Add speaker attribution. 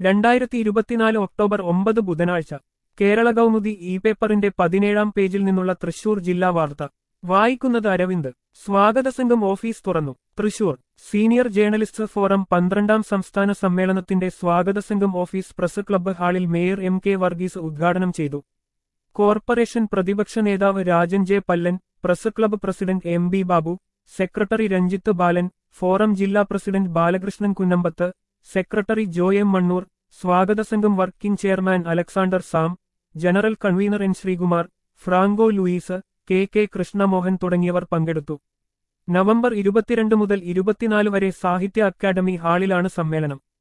Speaker 1: രണ്ടായിരത്തി ഇരുപത്തിനാല് ഒക്ടോബർ ഒമ്പത് ബുധനാഴ്ച കേരള കൗമുദി ഇ പേപ്പറിന്റെ പതിനേഴാം പേജിൽ നിന്നുള്ള തൃശൂർ ജില്ലാ വാർത്ത വായിക്കുന്നത് അരവിന്ദ് സ്വാഗത സംഘം ഓഫീസ് തുറന്നു തൃശൂർ സീനിയർ ജേർണലിസ്റ്റ് ഫോറം പന്ത്രണ്ടാം സംസ്ഥാന സമ്മേളനത്തിന്റെ സ്വാഗത സംഘം ഓഫീസ് പ്രസ് ക്ലബ്ബ് ഹാളിൽ മേയർ എം കെ വർഗീസ് ഉദ്ഘാടനം ചെയ്തു കോർപ്പറേഷൻ പ്രതിപക്ഷ നേതാവ് Rajan J Pallan press club president M B Babu secretary Ranjith Balan forum ജില്ലാ president Balakrishnan Kunnambath secretary Jo M Mannur സ്വാഗത സംഘം working chairman Alexander Sam general convener N Sreekumar Franco Louis K K Krishnamohan തുടങ്ങിയവർ പങ്കെടുത്തു നവംബർ ഇരുപത്തിരണ്ട് മുതൽ ഇരുപത്തിനാല് വരെ സാഹിത്യ അക്കാദമി ഹാളിലാണ് സമ്മേളനം